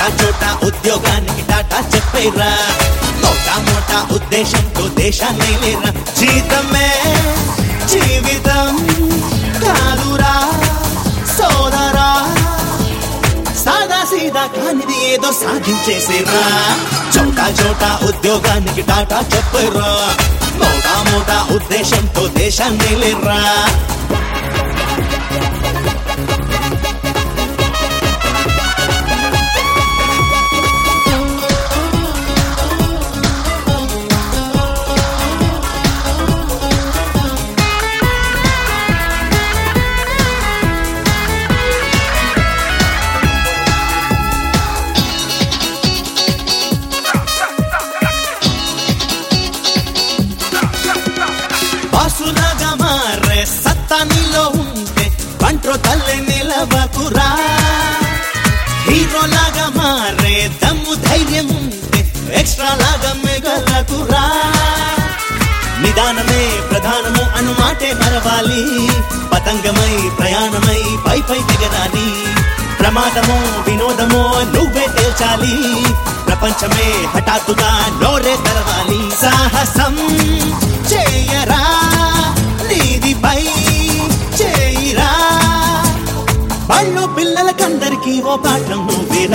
చోటా చోటా ఉద్యోగానికి టాటా చెప్పేరా మోటా మోటా ఉద్దేశంతో దేశాన్ని లేరా జీతమే జీవితం కాదురా సోదరా సాదా సీదా కానిది ఏదో సాధించేసేరా చోటా చోటా ఉద్యోగానికి టాటా చెప్పరా మోటా మోటా ఉద్దేశంతో దేశాన్ని లేరా బాసులాగా మారే సత్తా నీలో ఉంటే కంట్రో తల్లి నిలవకురా హీరోలాగా మారే దమ్ము ధైర్యం ఉంటే ఎక్స్ట్రా లాగా మిగలకురా నిదానమే ప్రధానము అను మాటే మరవాలి పతంగమై ప్రయాణమై పై పై దిగరాలి ప్రమాదమో వినోదమో నువ్వే తేల్చాలి ప్రపంచమే హఠాత్తుగా నోరే తెరవాలి సాహసం చేయరా నీదిపై చేయిరా బళ్ళు పిల్లలకందరికీ ఓ పాఠం నువ్వేరా